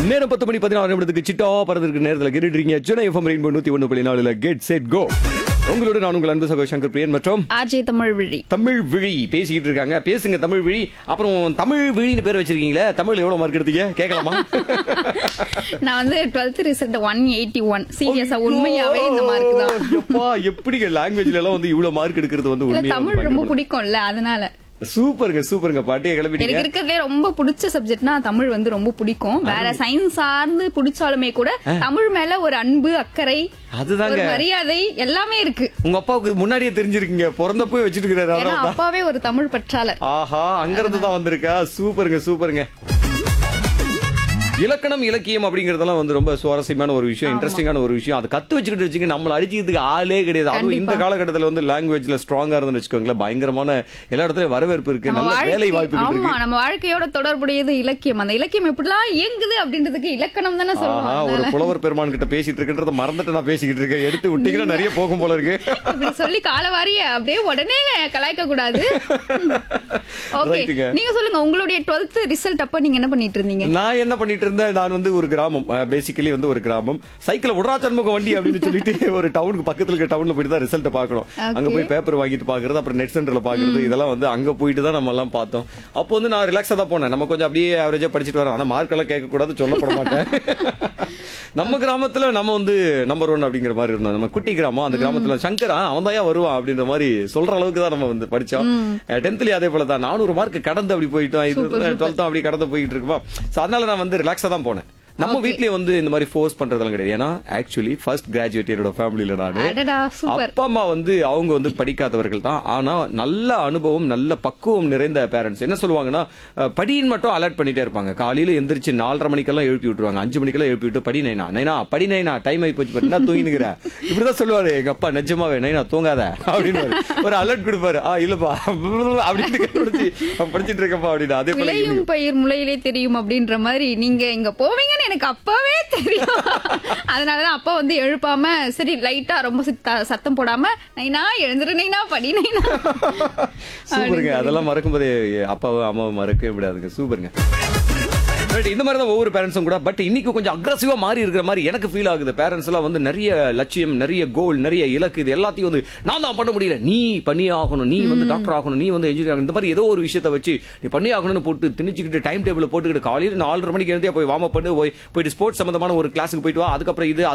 நேரம் பத்து மணி பதினாறு நிமிடத்துக்கு சிட்டா பறந்துருக்கு நேரத்தில் கேட்டுருக்கீங்க சென்னை எஃப்எம் ரெயின்போ நூத்தி ஒன்று புள்ளி நாலுல கெட் செட் கோ உங்களோட நான் உங்கள் அன்பு சகோ சங்கர் பிரியன் மற்றும் ஆர்ஜே தமிழ் விழி தமிழ் விழி பேசிக்கிட்டு இருக்காங்க பேசுங்க தமிழ் விழி அப்புறம் தமிழ் விழின்னு பேர் வச்சிருக்கீங்களே தமிழ் எவ்வளவு மார்க் எடுத்தீங்க கேட்கலாமா நான் வந்து twelfth result one eighty one சீரியஸா உண்மையாவே இந்த மார்க் தான் எப்பா எப்படிங்க லாங்குவேஜ்ல எல்லாம் வந்து இவ்வளவு மார்க் எடுக்கிறது வந்து இல்ல உண்மையா தமிழ் ரொம்ப பிடிக்கும்ல அதனால சூப்பருங்க சூப்பருங்க பாட்டியை கிளம்பிட்டீங்க எனக்கு இருக்கிறதுலே ரொம்ப பிடிச்ச சப்ஜெக்ட்னா தமிழ் வந்து ரொம்ப பிடிக்கும் வேற சயின்ஸ் சார்ந்து பிடிச்சாலுமே கூட தமிழ் மேல ஒரு அன்பு அக்கறை அதுதாங்க. ஒரு மரியாதை எல்லாமே இருக்கு உங்க அப்பாவுக்கு முன்னாடியே தெரிஞ்சிருக்கீங்க பிறந்தப்போ வச்சிட்டு இருக்கிறாரு ஏன்னா அதனால தான். அப்பாவே ஒரு தமிழ் பற்றாளர் ஆஹா அங்க இருந்து தான் வந்திருக்கா சூப்பருங்க சூப்பருங்க இலக்கணம் இலக்கியம் அப்படிங்கறதெல்லாம் வந்து ரொம்ப சுவாரஸ்யமான ஒரு விஷயம் இன்ட்ரெஸ்டிங்கான ஒரு விஷயம் அதை கத்து வச்சுக்கிட்டு வச்சுக்க நம்மள அடிச்சதுக்கு ஆளே கிடையாது அதுவும் இந்த கண்டிப்பா. காலகட்டத்துல வந்து லாங்குவேஜ்ல ஸ்ட்ராங்கா இருந்து வச்சுக்கோங்களேன் பயங்கரமான எல்லா இடத்துலயும் வரவேற்பு இருக்கு நம்ம நல்ல வேலை வாழ்க்கை- வாய்ப்புகள் ஆமா இருக்கு நம்ம வாழ்க்கையோட தொடர்புடையது இலக்கியம் அந்த இலக்கியம் எப்படிலாம் இயங்குது அப்படின்றதுக்கு இலக்கணம் தானே ஆஹா சொல்லுவாங்க ஒரு புலவர் பெருமான் கிட்ட பேசிட்டு இருக்குன்றத மறந்துட்டு நான் பேசிக்கிட்டு இருக்கேன் எடுத்து விட்டீங்கன்னா நிறைய போகும் போல இருக்கு இப்படி சொல்லி காலவாரிய அப்படியே உடனே கலாய்க்க கூடாது ஓகே ரைட்டுங்க. நீங்க சொல்லுங்க உங்களுடைய டுவெல்த் ரிசல்ட் அப்ப நீங்க என்ன பண்ணிட்டு இருந்தீங்க நான் என்ன பண்ணிட்டு இருந்தேன் நான் வந்து ஒரு கிராமம் பேசிக்கலி வந்து ஒரு கிராமம் சைக்கிள் விடுறா சண்முகம் வண்டி அப்படின்னு சொல்லிட்டு ஒரு டவுனுக்கு பக்கத்துல இருக்க டவுன்ல போயிட்டு தான் ரிசல்ட் பார்க்கணும் அங்க போய் பேப்பர் வாங்கிட்டு பாக்குறது அப்புறம் நெட் சென்டர்ல பாக்குறது இதெல்லாம் வந்து அங்க போயிட்டு தான் நம்ம எல்லாம் பார்த்தோம் அப்போ வந்து நான் ரிலாக்ஸா தான் போனேன் நம்ம கொஞ்சம் அப்படியே ஆவரேஜா படிச்சுட்டு வரோம் ஆனா மார்க் எல்லாம் கேட்க கூடாது சொல்லப்பட மாட்டேன் நம்ம கிராமத்துல நம்ம வந்து நம்பர் ஒன் அப்படிங்கிற மாதிரி இருந்தோம் நம்ம குட்டி கிராமம் அந்த கிராமத்துல சங்கரா அவன் தான் வருவான் அப்படின்ற மாதிரி சொல்ற அளவுக்கு தான் நம்ம வந்து படிச்சோம் டென்த்லயே அதே போல தான் நானூறு மார்க் கடந்து அப்படி போயிட்டோம் இது டுவெல்த்தும் அப்படி கடந்து போயிட்டு இருக்குமா சோ அதனால நான் வந்து ரிலாக்ஸா தான் போனேன் நம்ம வீட்லயே வந்து இந்த மாதிரி ஃபோர்ஸ் பண்றதெல்லாம் கிடையாது ஏன்னா ஆக்சுவலி ஃபர்ஸ்ட் கிராஜுவேட் என்னோட ஃபேமிலியில நானு அடடா சூப்பர் அப்பா அம்மா வந்து அவங்க வந்து படிக்காதவர்கள் தான் ஆனா நல்ல அனுபவம் நல்ல பக்குவம் நிறைந்த பேரண்ட்ஸ் என்ன சொல்லுவாங்கன்னா அஹ், படின்னு மட்டும் அலர்ட் பண்ணிட்டே இருப்பாங்க காலையில எந்திரிச்சு நாலரை மணிக்கெல்லாம் எழுப்பி விட்டுருவாங்க அஞ்சு மணிக்கெல்லாம் எழுப்பி விட்டு படி நைனா நைனா படி நைனா டைம் ஆகி போச்சு என்ன தூங்கினுங்கிற இப்படிதான் சொல்லுவாரு எங்க அப்பா நிஜமாவே நைனா தூங்காத அப்படின்னு ஒரு அலர்ட் கொடுப்பாரு ஆ இல்லப்பா அப்படின்னு கண்டுபிடிச்சு படிச்சிட்டு இருக்கேன்ப்பா அப்படின்னு அதே போல விளையும் பயிர் முளையிலே தெரியும் அப்படின்ற மாதிரி நீங்க இங்க போவீங்கன்னு எனக்கு அப்பவே தெரியும் அதனாலதான் அப்பா வந்து எழுப்பாம சரி லைட்டா ரொம்ப சித்த- சத்தம் போடாம நைனா எழுந்துரு நைனா படி நைனா சூப்பருங்க அதெல்லாம் மறக்கும்போதே அப்பாவும் அம்மாவும் மறக்கவே விடாதுங்க சூப்பருங்க Right, இந்த மாதிரி தான் ஒவ்வொரு பேரண்ட்ஸும் கூட பட் இன்னைக்கு கொஞ்சம் அக்ரஸிவா மாறி இருக்கிற மாதிரி எனக்கு ஃபீல் ஆகுது பேரண்ட்ஸ் எல்லாம் வந்து நிறைய லட்சியம் நிறைய கோல் நிறைய இலக்கு இது எல்லாத்தையும் வந்து நான் தான் பண்ண முடியல நீ பண்ணி ஆகணும் நீ வந்து டாக்டர் ஆகணும் நீ வந்து இன்ஜினியர் ஆகணும் இந்த மாதிரி ஏதோ ஒரு விஷயத்தை வச்சு நீ பண்ணி ஆகணும்னு போட்டு திணிச்சுக்கிட்டு டைம் டேபிள் போட்டுக்கிட்டு காலையில நாலரை மணிக்கு எழுந்தே போய் வார்ம் பண்ணு போய் போயிட்டு ஸ்போர்ட்ஸ் சம்பந்தமான ஒரு கிளாஸுக்கு போயிட்டு வா அதுக்கப்புறம் இது